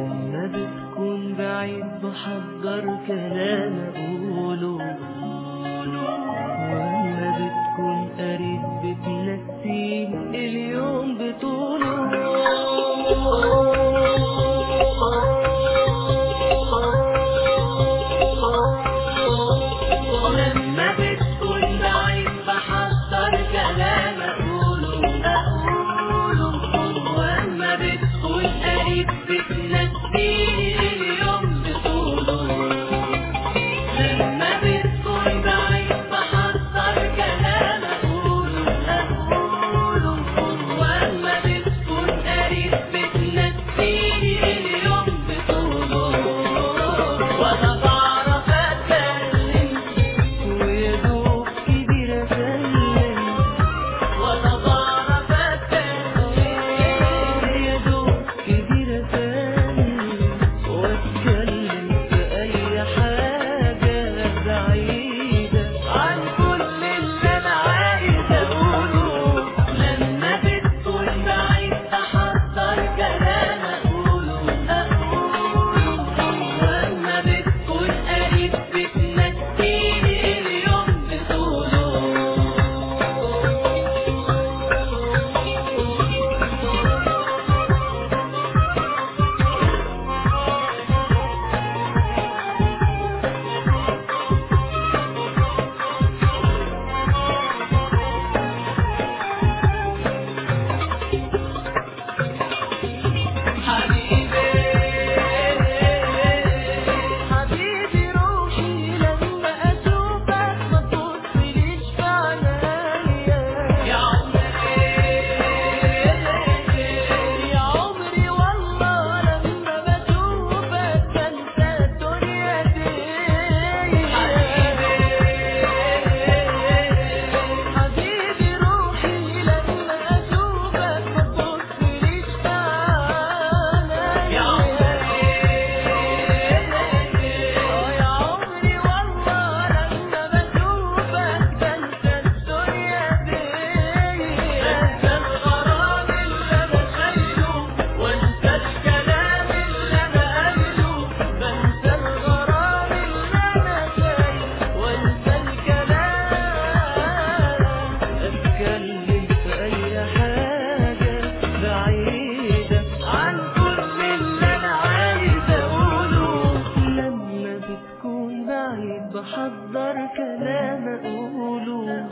لما بتكون بعيد بحضر كلام أقوله ولما بتكون قريب بتنسيني اليوم بطوله لما بتكون بعيد بحضر كلام أقوله أقوله ولما بتكون قريب بتنسيني اليوم بطوله لما بتكون بعيد بحضر كلام أقوله أقوله ولما بتكون قريب بتنسيني اليوم بطوله وأنا بعرف أتكلم ويا دوب كبير أسلم وأنا بعرف أتكلم يا دوب كبير أسلم وأتكلم في أي حاجة بعيدة عن كل اللي أنا عايز أقوله لما بتكون بعيد بحضر كلام أقوله أقوله ولما بتكون قريب بتنسيني اليوم بطوله حبيبي روحي لما أشوفك ما تبصليش في عينيا يا عمري يا عمري والله لما بشوفك بنسى الدنيا دي حبيبي روحي لما أشوفك ما تبصليش في عينيا يا عمري يا عمري والله لما بشوفك بنسى الدنيا دي بنسى الغرام اللي انا شايله وانسى الكلام اللي انا قايله بنسى الغرام اللي انا شايله وانسى الكلام اتكلم في اي حاجه بعيده عن كل اللي انا عايز اقوله لما بتكون بعيد بحضر كلام اقوله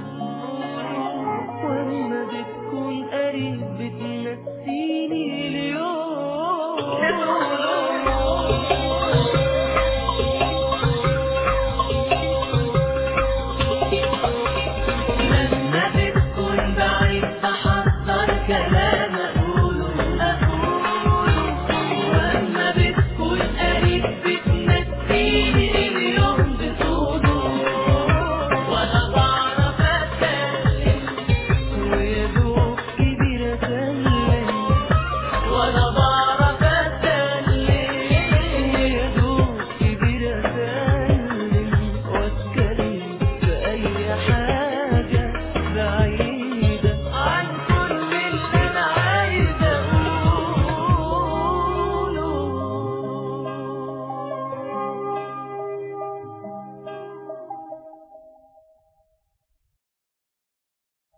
ولما بتكون قريب بتنسيني اليوم